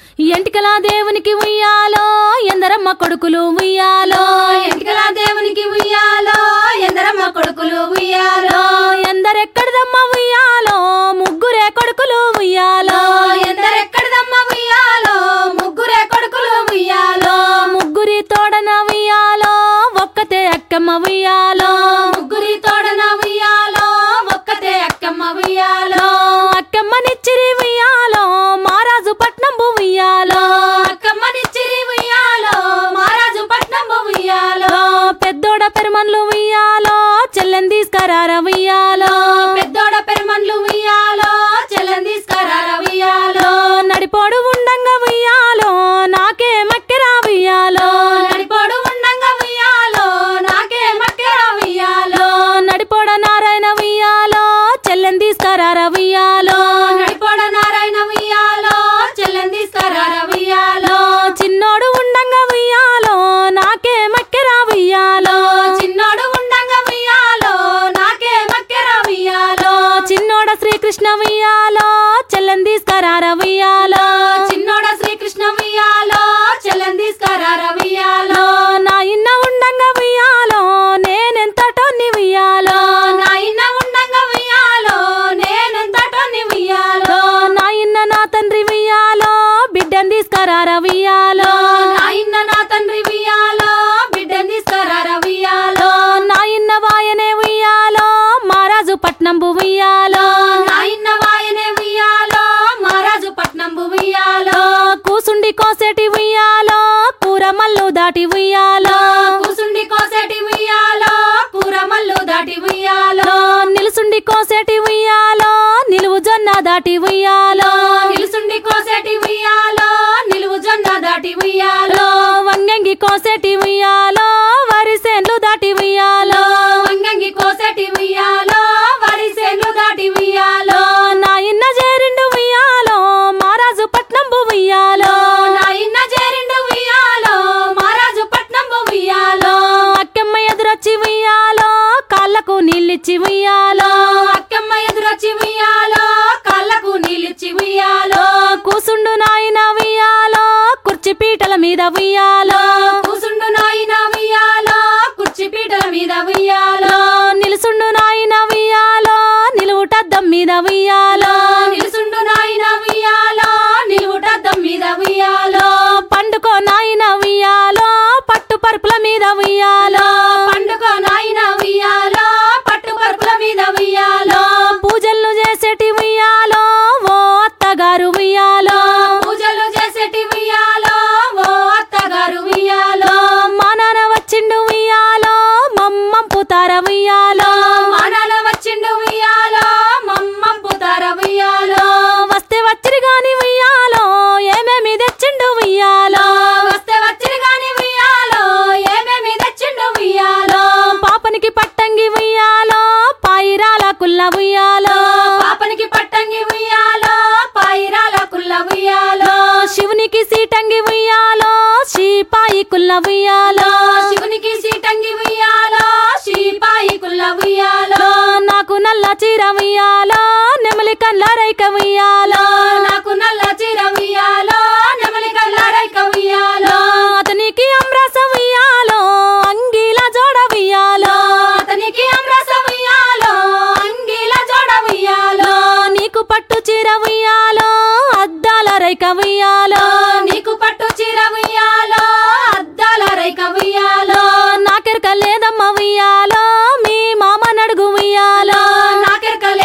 ఎంటికల దేవునికి ఉయ్యాలో ఎందరమ్మ కొడుకులు ఉయ్యాలో ఎంటికల దేవునికి ఉయ్యాలో ఎందరమ్మ కొడుకులు ఉయ్యాలో ఎందరెక్కడిదమ్మ ఉయ్యాలో ముగ్గురే కొడుకులు ఉయ్యాలో ఎందరెక్కడిదమ్మ ఉయ్యాలో ముగ్గురే కొడుకులు ఉయ్యాలో ముగ్గురి తోడన ఉయ్యాలో ఒక్కతే అక్కమ్మ ఉయ్యాలో ముగ్గురి తోడన ఉయ్యాలో ఒక్కతే అక్కమ్మ ఉయ్యాలో అక్కమ్మనిచ్చిరి ఉయ్యాలో మారాజు పట్నం ఉయ్యాలో అక్కమ్మనిచ్చిరి ఉయ్యాలో మహారాజు పట్నం ఉయ్యాలో పెద్దోడ పెరుమన్లు ఉయ్యాలో చెల్లెని తీసుకరార ఉయ్యాలో పెద్దోడ పెరుమన్లు ఉయ్యాలో చెల్లని తీసుకురార ఉయ్యాలో నడిపోడు ఉండంగా ఉయ్యాలో నాకే మక్కెరా ఉయ్యాలో నడిపోడు ఉండంగా ఉయ్యాలో నాకే మక్కెరా ఉయ్యాలో నడిపోడ నారాయణ ఉయ్యాలో చెల్లెని తీసుకరార ఉయ్యాలో నడిపోడ నారాయణ ఉయ్యాలో చెల్లని తీసుకురార ఉయ్యాలో చిన్నోడు ఉండంగా ఉయ్యాలో నాకే మక్కెరా ఉయ్యాలో చిన్నోడు ఉండంగా ఉయ్యాలో నాకే మక్కెరా ఉయ్యాలో చిన్నోడ శ్రీకృష్ణ ఉయ్యాలో చెల్లెని తీసుకరార ఉయ్యాలో చిన్నోడ శ్రీకృష్ణ ఉయ్యాలో చెల్లని తీసుకురార ఉయ్యాలో నా ఇన్న ఉండంగా ఉయ్యాలో నేనెంతటోన్ని ఉయ్యాలో నా ఇన్న ఉండంగా ఉయ్యాలో నేనెంతటోని ఉయ్యాలో నా ఇన్న నా తండ్రి ఉయ్యాలో బిడ్డని తీసుకరార ఉయ్యాలో నా ఇన్న నా తండ్రి ఉయ్యాలో బిడ్డని తీసుకురార ఉయ్యాలో నా ఇన్న వాయనే ఉయ్యాలో మారాజు పట్నం ఉయ్యాలో నా ఇన్న వాయనే ఉయ్యాలో మహారాజు పట్నం ఉయ్యాలో కూసుండి కోసేటి ఉయ్యాలో కూర మల్లు దాటి ఉయ్యాలో కూసుండి కోసేటి ఉయ్యాలో కూర మల్లు దాటి ఉయ్యాలో నిలుసుండి కోసేటి ఉయ్యాలో నిలువు జొన్న దాటి ఉయ్యాలో నిలుసుండి కోసేటి ఉయ్యాలో నిలువు జొన్న దాటి ఉయ్యాలో వంగంగి కోసేటి ఉయ్యాలో వరిసేన్లు దాటి ఉయ్యాలో వంగంగి కోసేటి ఉయ్యాలో వరి సేన్లు దాటి ఉయ్యాలో నా ఇన్న చేరిండు ఉయ్యాలో మారాజు పట్నం ఉయ్యాలో నా ఇన్న చేరిండు ఉయ్యాలో మహారాజు పట్నం ఉయ్యాలో అక్కమ్మ ఎదురొచ్చి ఉయ్యాలో కాళ్ళకు నీళ్ళిచ్చి ఉయ్యాలో అక్కమ్మ ఎదురొచ్చి ఉయ్యాలో కళ్ళకు నీళ్ళిచ్చి ఉయ్యాలో కూసుండు నాయన ఉయ్యాలో కుర్చీ పీటల మీద ఉయ్యాలో కూసుండు నాయన ఉయ్యాలో కుర్చీ పీటల మీద ఉయ్యాలో నిలుసుండు నాయన ఉయ్యాలో నిలువుటద్దం మీద ఉయ్యాలో నిలుసుండు నాయన ఉయ్యాలో నిలువుటద్దం మీద ఉయ్యాలో పండుకో నాయన ఉయ్యాలో పట్టు పరుపుల మీద ఉయ్యాలో పండుగ నాయన ఉయ్యాలో పట్టు పరుపుల మీద ఉయ్యాలో పూజలు చేసేటి ఉయ్యాలో ఓ అత్తగారు ఉయ్యాలో పూజలు చేసేటి ఉయ్యాలో ఓ అత్తగారు ఉయ్యాలో మా నాన్న వచ్చిండు ఉయ్యాలో మమ్మం పుతార ఉయ్యాలో మానాల వచ్చిండు ఉయ్యాలో మమ్మం పుతార ఉయ్యాలో వస్తే వచ్చిరి గాని ఉయ్యాలో ఏమేమి తెచ్చిండు ఉయ్యాలో వస్తే వచ్చిన గాని ఉయ్యాలో ఏమేమి తెచ్చిండు ఉయ్యాలో పాపనికి పట్టంగి ఉయ్యాలో పాయిరాల కుల్ల ఉయ్యాలో పాపనికి పట్టంగి ఉయ్యాలో పాయిరాల కుల్ల ఉయ్యాలో శివునికి సీటంగి ఉయ్యాలో శ్రీపాయి కుల్ల ఉయ్యాలో శివునికి సీటంగి ఉయ్యాలో శ్రీపాయి కుల్ల ఉయ్యాలో నాకు నల్ల చీర ఉయ్యాలో నెమలి కళ్ళ రైక ఉయ్యాలో నాకు నల్ల చీర ఉయ్యాలో నెమలి కల్లారైక ఉయ్యాలో అతనికి అమ్రస ఉయ్యాలో అంగీల జోడ ఉయ్యాలో అతనికి అమ్రస ఉయ్యాలో అంగిల జోడ ఉయ్యాలో నీకు పట్టు చీర ఉయ్యాలో అద్దాల రైక ఉయ్యాలో నీకు పట్టు చీర ఉయ్యాలో అద్దాల రైక ఉయ్యాలో నాకెరక లేదమ్మ ఉయ్యాలో మీ మామ నడుగు ఉయ్యాలో నాకెరక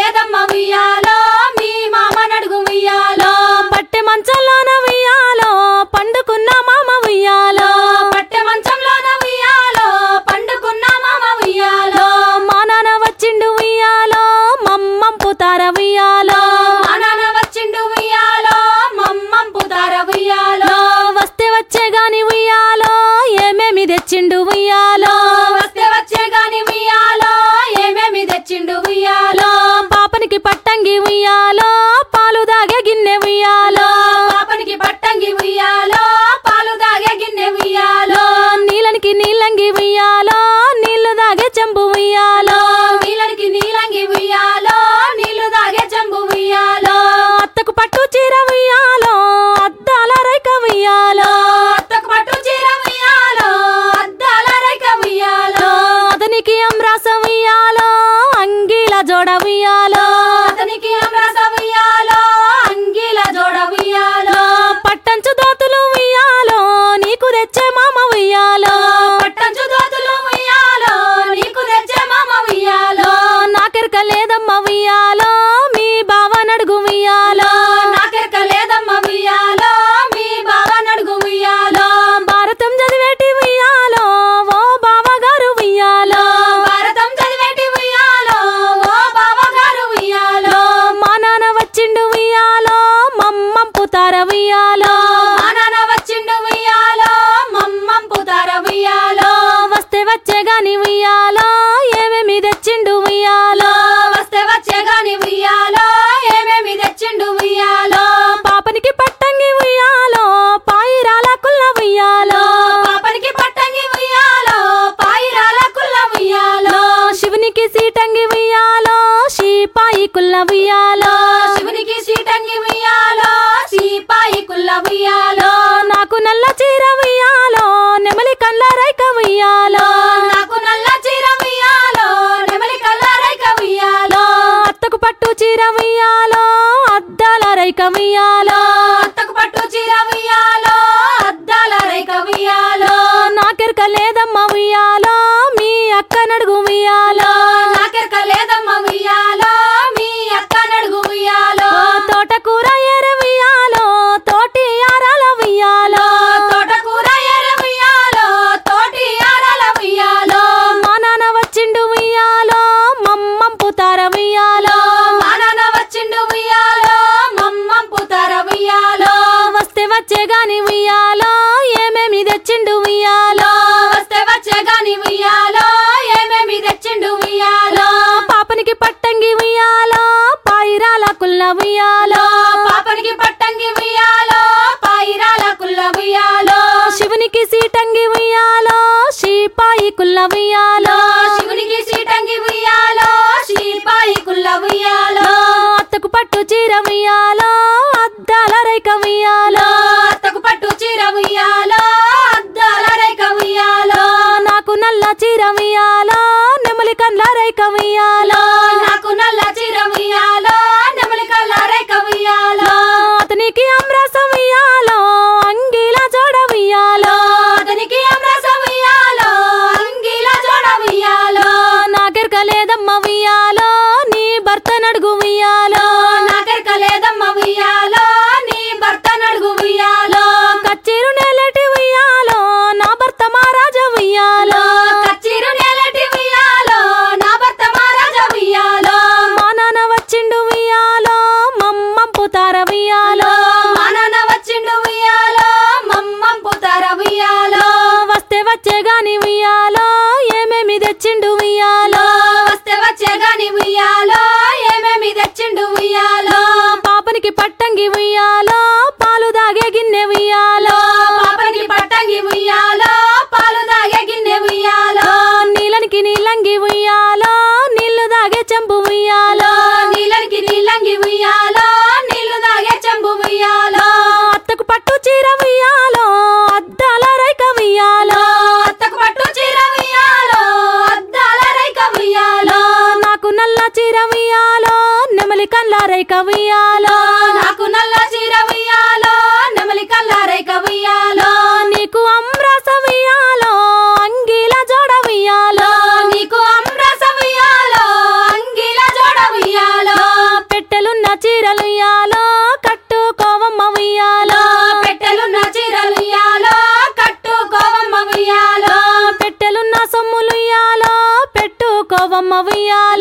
పట్టు చీర ఉయ్యాలో అద్దాల రైక ఉయ్యాలో అత్తకు పట్టు చీర ఉయ్యాలో అద్దాల రేఖ ఉయ్యాలో నాకెరక లేదమ్మ ఉయ్యాలో మీ అక్క నడుగు ఉయ్యాలో నాకెరక లేదమ్మ ఉయ్యాలో మీ అక్క నడుగు ఉయ్యాలో తోటకూర ఎర ఉయ్యాలో తోటి ఆరాల ఉయ్యాలో తోటకూర ఎర్ర ఉయ్యాలో తోటి ఆరాల ఉయ్యాలో మా నాన్న వచ్చిండు ఉయ్యాలో మమ్మం పుతార ఉయ్యాలో మా నాన్న వచ్చిండు ఉయ్యాలో మమ్మం పుతార ఉయ్యాలో వస్తే వచ్చే గాని ఉయ్యాలో ఏమేమి తెచ్చిండు ఉయ్యాలో వస్తే వచ్చే గాని ఉయ్యాలో ఏమేమి తెచ్చిండు ఉయ్యాలో పాపనికి పట్టంగి ఉయ్యాలో పాయిరాల కుల్ల ఉయ్యాలో పాపనికి పట్టంగి ఉయ్యాలో పాయిరాల కుల్ల ఉయ్యాలో శివునికి సీటంగి ఉయ్యాలో షీపాయి కుల్ల ఉయ్యాలో శివునికి సీటంగి ఉయ్యాలో శ్రీపాయి కుల్ల ఉయ్యాలో అత్తకు పట్టు చీర ఉయ్యాలో అద్దాల రైక ఉయ్యాలో అత్తకు పట్టు చీర ఉయ్యాలో అద్దాల రేఖ ఉయ్యాలో నాకు నల్ల చీర ఉయ్యాలో నెమలి కండ్ల రైక ఉయ్యాలో నాకు నల్ల చీర ఉయ్యాలో నెమలి కల్ల రేఖ ఉయ్యాలో అతనికి అమ్రాసం ఉయ్యాలో అంగిల జోడ ఉయ్యాలో అతనికి అమరస ఉయ్యాలో అంగిల జోడ ఉయ్యాలో నాకెరక లేదమ్మ ఉయ్యాలో నీ భర్త నడుగు ఉయ్యాలో నాకెరక లేదమ్మ ఉయ్యాలో నీ భర్త నడుగు ఉయ్యాలో కచ్చిరు నెలటి ఉయ్యాలో నా భర్త మహారాజ ఉయ్యాలో కచ్చిరు నేలటి ఉయ్యాలో నా భర్త మహారాజ ఉయ్యాలో మా నాన్న వచ్చిండు ఉయ్యాలో మమ్మం పుతార ఉయ్యాలో మా నాన్న వచ్చిండు ఉయ్యాలో మమ్మం పుతార ఉయ్యాలో వస్తే వచ్చే గాని ఉయ్యాలో ఏమేమి తెచ్చిండు ఉయ్యాలో వస్తే వచ్చే గాని ఉయ్యాలో ఏమేమి తెచ్చిండు ఉయ్యాలో పాపనికి పట్టంగి ఉయ్యాలో పాలు దాగే గిన్నె ఉయ్యాలో పాపనికి పట్టంగి ఉయ్యాలో పాలు తాగే గిన్నె ఉయ్యాలో నీళ్ళనికి నీళ్ళంగి ఉయ్యాలో నీళ్లు దాగే చెంబు ఉయ్యాలో నీళ్ళకి నీళ్ళంగి ఉయ్యాలో నీళ్లు తాగే చెంబు ఉయ్యాలో అత్తకు పట్టు చీర ఉయ్యాలో అద్దాల రైక ఉయ్యాలో అత్తకు పట్టు చీర ఉయ్యాలో అద్దాల రేఖ ఉయ్యాలో నాకు నల్ల చీర ఉయ్యాలో నెమలి కండ్ల రైక ఉయ్యాలో నాకు నల్ల చీర ఉయ్యాలో నెమలి కల్ల రేఖ ఉయ్యాలో నీకు అమ్రాస ఉయ్యాలో అంగిల జోడ ఉయ్యాలో నీకు అమ్రస ఉయ్యాలో అంగిల జోడ ఉయ్యాలో పెట్టెలున్న చీరలు ఉయ్యాలో కట్టుకోవమ్మ ఉయ్యాలో పెట్టెలున్న చీరలు ఉయ్యాలో కట్టుకోవమ్మ ఉయ్యాలో పెట్టెలున్న సొమ్ములు ఉయ్యాలో పెట్టుకోవమ్మ ఉయ్యాలో